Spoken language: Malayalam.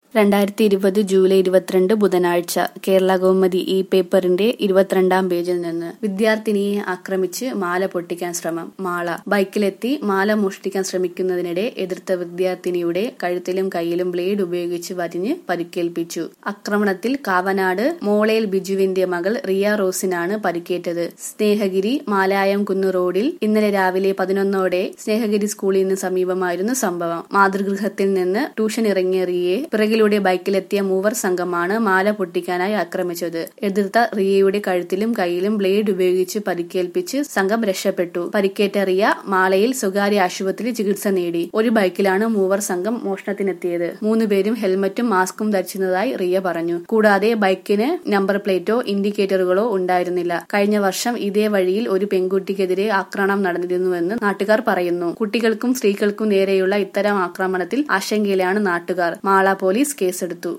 രണ്ടായിരത്തി ഇരുപത് ജൂലൈ ഇരുപത്തിരണ്ട് ബുധനാഴ്ച കേരള കൗമുദി ഈ പേപ്പറിന്റെ ഇരുപത്തിരണ്ടാം പേജിൽ നിന്ന് വിദ്യാർത്ഥിനിയെ ആക്രമിച്ച് മാല പൊട്ടിക്കാൻ ശ്രമം മാള ബൈക്കിലെത്തി മാല മോഷ്ടിക്കാൻ ശ്രമിക്കുന്നതിനിടെ എതിർത്ത വിദ്യാർത്ഥിനിയുടെ കഴുത്തിലും കൈയിലും ബ്ലേഡ് ഉപയോഗിച്ച് വരിഞ്ഞ് പരിക്കേൽപ്പിച്ചു ആക്രമണത്തിൽ കാവനാട് മോളേൽ ബിജുവിന്റെ മകൾ റിയ റോസിനാണ് പരിക്കേറ്റത് സ്നേഹഗിരി മാലായം കുന്ന് റോഡിൽ ഇന്നലെ രാവിലെ പതിനൊന്നോടെ സ്നേഹഗിരി സ്കൂളിന് സമീപമായിരുന്നു സംഭവം മാതൃഗൃഹത്തിൽ നിന്ന് ട്യൂഷൻ ഇറങ്ങിയ റിയയെ പിറകിലൂടെ ബൈക്കിലെത്തിയ മൂവർ സംഘമാണ് മാല പൊട്ടിക്കാനായി ആക്രമിച്ചത് എതിർത്ത റിയയുടെ കഴുത്തിലും കൈയിലും ബ്ലേഡ് ഉപയോഗിച്ച് പരിക്കേൽപ്പിച്ച് സംഘം രക്ഷപ്പെട്ടു പരിക്കേറ്റ റിയ മാളയിൽ സ്വകാര്യ ആശുപത്രിയിൽ ചികിത്സ നേടി ഒരു ബൈക്കിലാണ് മൂവർ സംഘം മോഷണത്തിനെത്തിയത് മൂന്നുപേരും ഹെൽമറ്റും മാസ്കും ധരിച്ചിരുന്നതായി റിയ പറഞ്ഞു കൂടാതെ ബൈക്കിന് നമ്പർ പ്ലേറ്റോ ഇൻഡിക്കേറ്ററുകളോ ഉണ്ടായിരുന്നില്ല കഴിഞ്ഞ വർഷം ഇതേ വഴിയിൽ ഒരു പെൺകുട്ടിക്കെതിരെ ആക്രമണം നടന്നിരുന്നുവെന്ന് നാട്ടുകാർ പറയുന്നു കുട്ടികൾക്കും സ്ത്രീകൾക്കും നേരെയുള്ള ഇത്തരം ആക്രമണത്തിൽ ആശങ്കയിലാണ് നാട്ടുകാർ മാള പോലീസ് കേസെടുത്തു